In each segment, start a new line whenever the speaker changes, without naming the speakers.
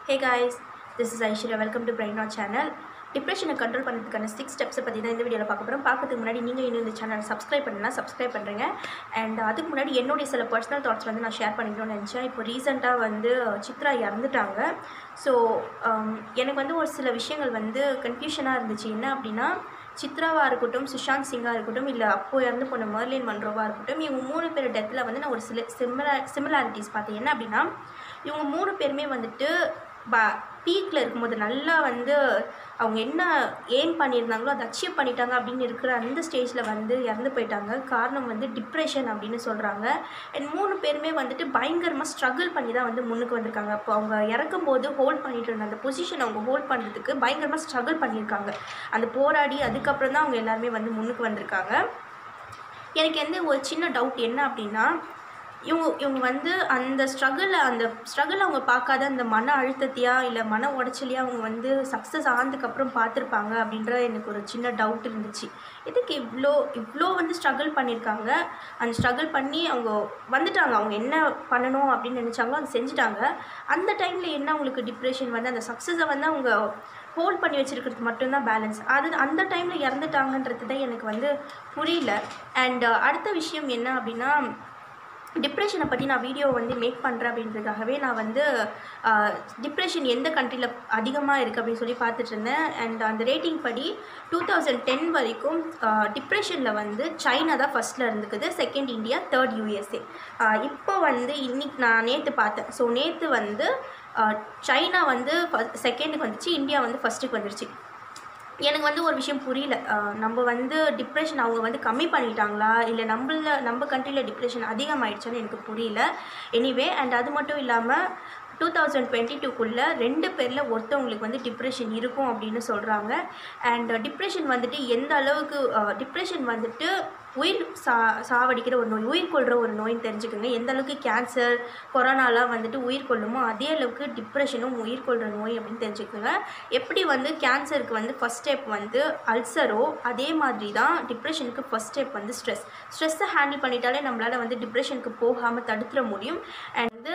hey guys this is Aishwarya welcome to brain knot channel டிப்ரெஷனை control பண்ணுறதுக்கான six ஸ்டெப்ஸை பற்றி தான் இந்த வீடியோவில் பார்க்க போகிறோம் பார்க்கறதுக்கு முன்னாடி நீங்கள் இன்னும் இந்த சேனலை சப்ஸ்கிரைப் பண்ணலாம் சப்ஸ்கிரைப் பண்ணுறேங்க அண்ட் அதுக்கு முன்னாடி என்னுடைய சில பர்சனல் தாட்ஸ் வந்து நான் ஷேர் பண்ணிக்கணும்னு நினச்சேன் இப்போ ரீசெண்டாக வந்து சித்ரா இறந்துட்டாங்க ஸோ எனக்கு வந்து ஒரு சில விஷயங்கள் வந்து கன்ஃபியூஷனாக இருந்துச்சு என்ன அப்படின்னா சித்ராவாக இருக்கட்டும் சுஷாந்த் சிங்காக இருக்கட்டும் இல்லை அப்போ இறந்து போன மர்லின் மன்ரோவாக இருக்கட்டும் இவங்க மூணு பேர் டெத்தில் வந்து நான் ஒரு சில சிமிலா சிமிலாரிட்டிஸ் பார்த்தேன் என்ன அப்படின்னா இவங்க மூணு பேருமே வந்துட்டு ப பீக்கில் இருக்கும்போது நல்லா வந்து அவங்க என்ன ஏம் பண்ணியிருந்தாங்களோ அதை அச்சீவ் பண்ணிட்டாங்க அப்படின்னு இருக்கிற அந்த ஸ்டேஜில் வந்து இறந்து போயிட்டாங்க காரணம் வந்து டிப்ரெஷன் அப்படின்னு சொல்கிறாங்க அண்ட் மூணு பேருமே வந்துட்டு பயங்கரமாக ஸ்ட்ரகிள் பண்ணி தான் வந்து முன்னுக்கு வந்திருக்காங்க அப்போ அவங்க இறக்கும் போது ஹோல்ட் பண்ணிட்டு இருந்த அந்த பொசிஷன் அவங்க ஹோல்ட் பண்ணுறதுக்கு பயங்கரமாக ஸ்ட்ரகிள் பண்ணியிருக்காங்க அந்த போராடி அதுக்கப்புறம் தான் அவங்க எல்லாருமே வந்து முன்னுக்கு வந்திருக்காங்க எனக்கு எந்த ஒரு சின்ன டவுட் என்ன அப்படின்னா இவங்க இவங்க வந்து அந்த ஸ்ட்ரகிள் அந்த ஸ்ட்ரகிள் அவங்க பார்க்காத அந்த மன அழுத்தத்தையா இல்லை மன உடச்சலையா அவங்க வந்து சக்ஸஸ் ஆனதுக்கப்புறம் பார்த்துருப்பாங்க அப்படின்ற எனக்கு ஒரு சின்ன டவுட் இருந்துச்சு எதுக்கு இவ்வளோ இவ்வளோ வந்து ஸ்ட்ரகிள் பண்ணியிருக்காங்க அந்த ஸ்ட்ரகிள் பண்ணி அவங்க வந்துட்டாங்க அவங்க என்ன பண்ணணும் அப்படின்னு நினச்சாங்களோ அதை செஞ்சுட்டாங்க அந்த டைமில் என்ன அவங்களுக்கு டிப்ரெஷன் வந்து அந்த சக்ஸஸை வந்து அவங்க ஹோல்ட் பண்ணி வச்சுருக்கிறது மட்டும்தான் பேலன்ஸ் அது அந்த டைமில் இறந்துட்டாங்கன்றது தான் எனக்கு வந்து புரியல அண்ட் அடுத்த விஷயம் என்ன அப்படின்னா டிப்ரெஷனை பற்றி நான் வீடியோ வந்து மேக் பண்ணுறேன் அப்படின்றதுக்காகவே நான் வந்து டிப்ரெஷன் எந்த கண்ட்ரியில் அதிகமாக இருக்குது அப்படின்னு சொல்லி பார்த்துட்டு இருந்தேன் அண்ட் அந்த ரேட்டிங் படி டூ தௌசண்ட் டென் வரைக்கும் டிப்ரெஷனில் வந்து சைனா தான் ஃபஸ்ட்டில் இருந்துக்குது செகண்ட் இந்தியா தேர்ட் யூஎஸ்ஏ இப்போ வந்து இன்னைக்கு நான் நேற்று பார்த்தேன் ஸோ நேற்று வந்து சைனா வந்து செகண்டுக்கு வந்துச்சு இந்தியா வந்து ஃபஸ்ட்டுக்கு வந்துருச்சு எனக்கு வந்து ஒரு விஷயம் புரியல நம்ம வந்து டிப்ரெஷன் அவங்க வந்து கம்மி பண்ணிட்டாங்களா இல்லை நம்மள நம்ம கண்ட்ரியில் டிப்ரெஷன் அதிகமாகிடுச்சான்னு எனக்கு புரியல எனிவே அண்ட் அது மட்டும் இல்லாமல் டூ தௌசண்ட் டுவெண்ட்டி டூக்குள்ளே ரெண்டு பேரில் ஒருத்தவங்களுக்கு வந்து டிப்ரெஷன் இருக்கும் அப்படின்னு சொல்கிறாங்க அண்ட் டிப்ரெஷன் வந்துட்டு எந்த அளவுக்கு டிப்ரெஷன் வந்துட்டு உயிர் சா சாவடிக்கிற ஒரு நோய் உயிர் கொள்கிற ஒரு நோயின்னு தெரிஞ்சுக்கோங்க எந்த அளவுக்கு கேன்சர் கொரோனாலாம் வந்துட்டு உயிர் கொள்ளுமோ அதே அளவுக்கு டிப்ரெஷனும் உயிர் கொள்கிற நோய் அப்படின்னு தெரிஞ்சுக்கோங்க எப்படி வந்து கேன்சருக்கு வந்து ஃபஸ்ட் ஸ்டெப் வந்து அல்சரோ அதே மாதிரி தான் டிப்ரெஷனுக்கு ஃபஸ்ட் ஸ்டெப் வந்து ஸ்ட்ரெஸ் ஸ்ட்ரெஸ்ஸை ஹேண்டில் பண்ணிட்டாலே நம்மளால் வந்து டிப்ரெஷனுக்கு போகாமல் தடுத்துட முடியும் அண்ட் வந்து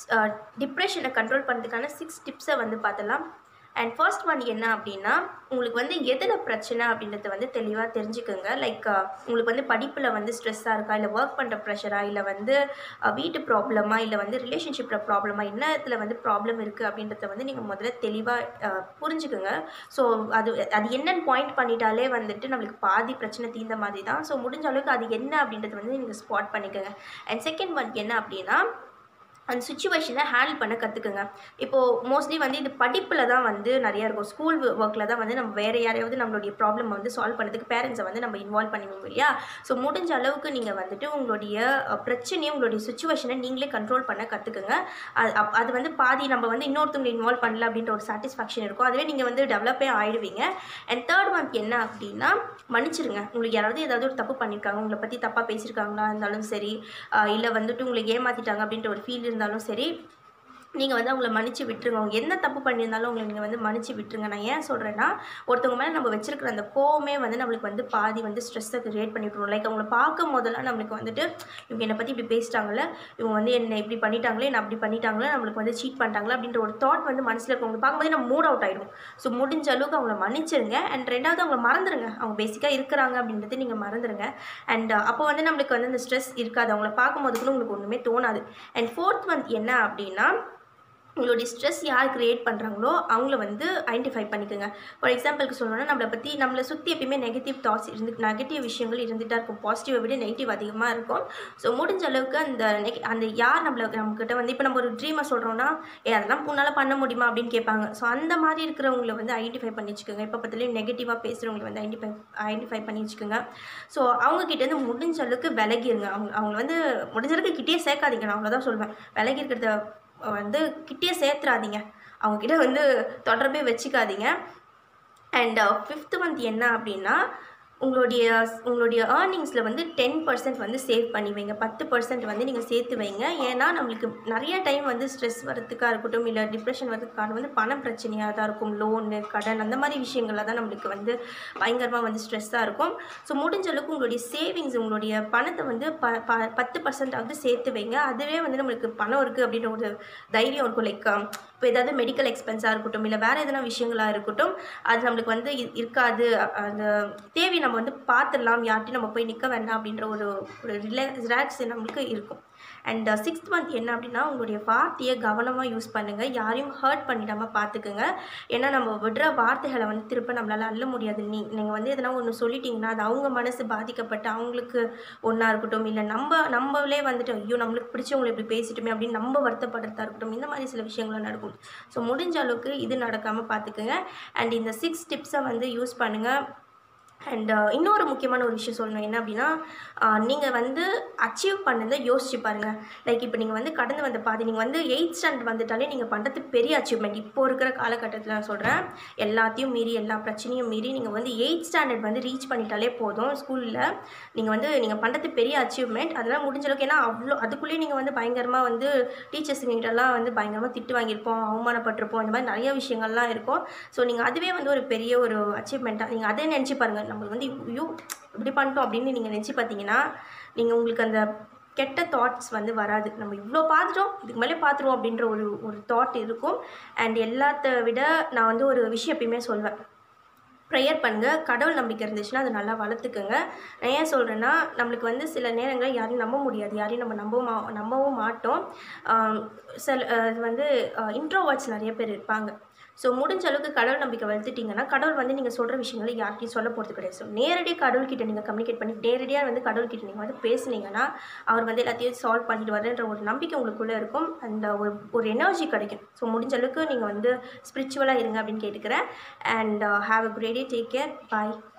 டிப்ரெஷனை கண்ட்ரோல் பண்ணுறதுக்கான சிக்ஸ் டிப்ஸை வந்து பார்த்தலாம் அண்ட் ஃபர்ஸ்ட் ஒன் என்ன அப்படின்னா உங்களுக்கு வந்து எதில் பிரச்சனை அப்படின்றத வந்து தெளிவாக தெரிஞ்சுக்கோங்க லைக் உங்களுக்கு வந்து படிப்பில் வந்து ஸ்ட்ரெஸ்ஸாக இருக்கா இல்லை ஒர்க் பண்ணுற ப்ரெஷரா இல்லை வந்து வீட்டு ப்ராப்ளமா இல்லை வந்து ரிலேஷன்ஷிப்பில் ப்ராப்ளமா என்ன இடத்துல வந்து ப்ராப்ளம் இருக்குது அப்படின்றத வந்து நீங்கள் முதல்ல தெளிவாக புரிஞ்சுக்கோங்க ஸோ அது அது என்னென்னு பாயிண்ட் பண்ணிட்டாலே வந்துட்டு நம்மளுக்கு பாதி பிரச்சனை தீர்ந்த மாதிரி தான் ஸோ முடிஞ்ச அளவுக்கு அது என்ன அப்படின்றத வந்து நீங்கள் ஸ்பாட் பண்ணிக்கோங்க அண்ட் செகண்ட் ஒன் என்ன அப்படின்னா அந்த சுச்சுவேஷனை ஹேண்டில் பண்ண கற்றுக்குங்க இப்போது மோஸ்ட்லி வந்து இது படிப்பில் தான் வந்து நிறையா இருக்கும் ஸ்கூல் ஒர்க்கில் தான் வந்து நம்ம வேறு யாரையாவது நம்மளுடைய ப்ராப்ளம் வந்து சால்வ் பண்ணுறதுக்கு பேரண்ட்ஸை வந்து நம்ம இன்வால்வ் பண்ணுவோம் இல்லையா ஸோ முடிஞ்ச அளவுக்கு நீங்கள் வந்துட்டு உங்களுடைய பிரச்சனையை உங்களுடைய சுச்சுவேஷனை நீங்களே கண்ட்ரோல் பண்ண கற்றுக்குங்க அது அது வந்து பாதி நம்ம வந்து இன்னொருத்தவங்களை இன்வால்வ் பண்ணல அப்படின்ற ஒரு சாட்டிஸ்ஃபேக்ஷன் இருக்கும் அதுவே நீங்கள் வந்து டெவலப்பே ஆகிடுவீங்க அண்ட் தேர்ட் ஒன் என்ன அப்படின்னா மன்னிச்சிருங்க உங்களுக்கு யாராவது ஏதாவது ஒரு தப்பு பண்ணியிருக்காங்க உங்களை பற்றி தப்பாக பேசியிருக்காங்களா இருந்தாலும் சரி இல்லை வந்துட்டு உங்களை ஏமாற்றிட்டாங்க அப்படின்ற ஒரு ஃபீல் இருந்தாலும் சரி நீங்கள் வந்து அவங்கள மன்னிச்சு விட்டுருங்க அவங்க என்ன தப்பு பண்ணியிருந்தாலும் உங்களை நீங்கள் வந்து மன்னிச்சு விட்டுருங்க நான் ஏன் சொல்கிறேன்னா ஒருத்தவங்க மேலே நம்ம வச்சிருக்கிற அந்த கோவமே வந்து நம்மளுக்கு வந்து பாதி வந்து ஸ்ட்ரெஸ்ஸை கிரியேட் பண்ணி விட்ருவோம் லைக் அவங்கள பார்க்கும் போதெல்லாம் நம்மளுக்கு வந்துட்டு இவங்க என்னை பற்றி இப்படி பேசிட்டாங்களே இவங்க வந்து என்னை இப்படி பண்ணிட்டாங்களே என்ன அப்படி பண்ணிட்டாங்களே நம்மளுக்கு வந்து சீட் பண்ணிட்டாங்களே அப்படின்ற ஒரு தாட் வந்து மனசில் இருக்கவங்க பார்க்கும்போது நம்ம மூட் அவுட் ஆகிடும் ஸோ முடிஞ்ச அளவுக்கு அவங்கள மன்னிச்சிருங்க அண்ட் ரெண்டாவது அவங்கள மறந்துடுங்க அவங்க பேசிக்காக இருக்கிறாங்க அப்படின்றது நீங்கள் மறந்துடுங்க அண்ட் அப்போ வந்து நம்மளுக்கு வந்து அந்த ஸ்ட்ரெஸ் இருக்காது அவங்கள பார்க்கும்போது கூட உங்களுக்கு ஒன்றுமே தோணாது அண்ட் ஃபோர்த் மந்த் என்ன அப்படின்னா உங்களுடைய ஸ்ட்ரெஸ் யார் க்ரியேட் பண்ணுறாங்களோ அவங்கள வந்து ஐடென்டிஃபை பண்ணிக்கோங்க ஃபார் எக்ஸாம்பிளுக்கு சொல்லணும்னா நம்மளை பற்றி நம்மளை சுற்றி எப்பயுமே நெகட்டிவ் தாட்ஸ் இருந்து நெகட்டிவ் விஷயங்கள் இருந்துகிட்டா இருக்கும் பாசிட்டிவை விட நெகட்டிவ் அதிகமாக இருக்கும் ஸோ முடிஞ்ச அளவுக்கு அந்த நெக அந்த யார் நம்மளை நம்மக்கிட்ட வந்து இப்போ நம்ம ஒரு ட்ரீமை சொல்கிறோன்னா ஏ அதெல்லாம் உன்னால் பண்ண முடியுமா அப்படின்னு கேட்பாங்க ஸோ அந்த மாதிரி இருக்கிறவங்களை வந்து ஐடென்டிஃபை பண்ணி வச்சுக்கோங்க இப்போ பார்த்தாலும் நெகட்டிவாக பேசுகிறவங்களை வந்து ஐடென்டிஃபை ஐடென்டிஃபை பண்ணி வச்சுக்கோங்க ஸோ அவங்கக்கிட்டேருந்து முடிஞ்ச அளவுக்கு விலகிருங்க அவங்க அவங்க வந்து முடிஞ்ச அளவுக்கு கிட்டே சேர்க்காதீங்க நான் அவ்வளோதான் சொல்வேன் விலகி இருக்கிறத வந்து கிட்டே சேர்த்துறாதீங்க அவங்கக்கிட்ட வந்து தொடர்பே வச்சுக்காதீங்க அண்ட் ஃபிஃப்த்து மந்த் என்ன அப்படின்னா உங்களுடைய உங்களுடைய ஏர்னிங்ஸில் வந்து டென் பர்சன்ட் வந்து சேவ் பண்ணி வைங்க பத்து பர்சன்ட் வந்து நீங்கள் சேர்த்து வைங்க ஏன்னா நம்மளுக்கு நிறைய டைம் வந்து ஸ்ட்ரெஸ் வரதுக்காக இருக்கட்டும் இல்லை டிப்ரெஷன் வரதுக்கான வந்து பண பிரச்சனையாக தான் இருக்கும் லோனு கடன் அந்த மாதிரி விஷயங்களில் தான் நம்மளுக்கு வந்து பயங்கரமாக வந்து ஸ்ட்ரெஸ்ஸாக இருக்கும் ஸோ முடிஞ்ச அளவுக்கு உங்களுடைய சேவிங்ஸ் உங்களுடைய பணத்தை வந்து ப ப பத்து பர்சன்டாவது சேர்த்து வைங்க அதுவே வந்து நம்மளுக்கு பணம் இருக்குது அப்படின்ற ஒரு தைரியம் இருக்கும் லைக் இப்போ ஏதாவது மெடிக்கல் எக்ஸ்பென்ஸாக இருக்கட்டும் இல்லை வேறு எதனா விஷயங்களாக இருக்கட்டும் அது நம்மளுக்கு வந்து இ- இருக்காது அ- அந்த தேவையை நம்ம வந்து பார்த்துடலாம் யார்ட்டையும் நம்ம போய் நிற்க வேண்டாம் அப்படின்ற ஒரு ஒரு ரிலே ரிலாக்ஸ் நம்மளுக்கு இருக்கும் அண்ட் சிக்ஸ்த் மந்த் என்ன அப்படின்னா உங்களுடைய வார்த்தையை கவனமாக யூஸ் பண்ணுங்கள் யாரையும் ஹர்ட் பண்ணிடாமல் பார்த்துக்குங்க ஏன்னா நம்ம விடுற வார்த்தைகளை வந்து திரும்ப நம்மளால் அள்ள முடியாது நீ நீங்கள் வந்து எதனா ஒன்று சொல்லிட்டீங்கன்னா அது அவங்க மனசு பாதிக்கப்பட்டு அவங்களுக்கு ஒன்றா இருக்கட்டும் இல்லை நம்ம நம்மளே வந்துட்டு ஐயோ நம்மளுக்கு பிடிச்சவங்களை இப்படி பேசிட்டோமே அப்படின்னு நம்ம வருத்தப்படுறதா இருக்கட்டும் இந்த மாதிரி சில விஷயங்களும் நடக்கும் ஸோ முடிஞ்ச அளவுக்கு இது நடக்காமல் பார்த்துக்குங்க அண்ட் இந்த சிக்ஸ் டிப்ஸை வந்து யூஸ் பண்ணுங்கள் அண்ட் இன்னொரு முக்கியமான ஒரு விஷயம் சொல்லணும் என்ன அப்படின்னா நீங்கள் வந்து அச்சீவ் பண்ணதை யோசிச்சு பாருங்கள் லைக் இப்போ நீங்கள் வந்து கடந்து வந்த பாதி நீங்கள் வந்து எயிட் ஸ்டாண்டர்ட் வந்துட்டாலே நீங்கள் பண்ணுறது பெரிய அச்சீவ்மெண்ட் இப்போ இருக்கிற காலகட்டத்தில் நான் சொல்கிறேன் எல்லாத்தையும் மீறி எல்லா பிரச்சனையும் மீறி நீங்கள் வந்து எயிட் ஸ்டாண்டர்ட் வந்து ரீச் பண்ணிட்டாலே போதும் ஸ்கூலில் நீங்கள் வந்து நீங்கள் பண்ணுறது பெரிய அச்சீவ்மெண்ட் அதெல்லாம் முடிஞ்ச அளவுக்கு ஏன்னா அவ்வளோ அதுக்குள்ளேயே நீங்கள் வந்து பயங்கரமாக வந்து டீச்சர்ஸுங்கிட்டலாம் வந்து பயங்கரமாக திட்டு வாங்கியிருப்போம் அவமானப்பட்டிருப்போம் அந்த மாதிரி நிறைய விஷயங்கள்லாம் இருக்கும் ஸோ நீங்கள் அதுவே வந்து ஒரு பெரிய ஒரு அச்சீவ்மெண்ட்டாக நீங்கள் அதே நினச்சி பாருங்கள் நம்ம வந்து ஐயோ இப்படி பண்ணிட்டோம் அப்படின்னு நீங்கள் நினச்சி பார்த்தீங்கன்னா நீங்கள் உங்களுக்கு அந்த கெட்ட தாட்ஸ் வந்து வராது நம்ம இவ்வளோ பார்த்துட்டோம் இதுக்கு மேலே பார்த்துருவோம் அப்படின்ற ஒரு ஒரு தாட் இருக்கும் அண்ட் எல்லாத்த விட நான் வந்து ஒரு விஷயம் எப்பயுமே சொல்வேன் ப்ரேயர் பண்ணுங்கள் கடவுள் நம்பிக்கை இருந்துச்சுன்னா அதை நல்லா வளர்த்துக்குங்க நான் ஏன் சொல்கிறேன்னா நம்மளுக்கு வந்து சில நேரங்கள் யாரையும் நம்ப முடியாது யாரையும் நம்ம நம்பவும் மா நம்பவும் மாட்டோம் ஆம், சில அஹ், இது வந்து இன்ட்ரோவர்ட்ஸ் நிறைய பேர் இருப்பாங்க ஸோ முடிஞ்ச அளவுக்கு கடவுள் நம்பிக்கை வளர்த்துட்டிங்கன்னா கடவுள் வந்து நீங்கள் சொல்கிற விஷயங்களை யார்கிட்டையும் சொல்ல போகிறது கிடையாது ஸோ நேரடியாக கடவுள்கிட்ட நீங்கள் கம்யூனிகேட் பண்ணி நேரடியாக வந்து கடவுள்கிட்ட நீங்கள் வந்து பேசுனீங்கன்னா அவர் வந்து எல்லாத்தையும் சால்வ் பண்ணிட்டு வரேன்ற ஒரு நம்பிக்கை உங்களுக்குள்ளே இருக்கும் அந்த ஒரு ஒரு எனர்ஜி கிடைக்கும் ஸோ முடிஞ்ச அளவுக்கு நீங்கள் வந்து ஸ்பிரிச்சுவலாக இருங்க அப்படின்னு கேட்டுக்கிறேன் and have a great day take care bye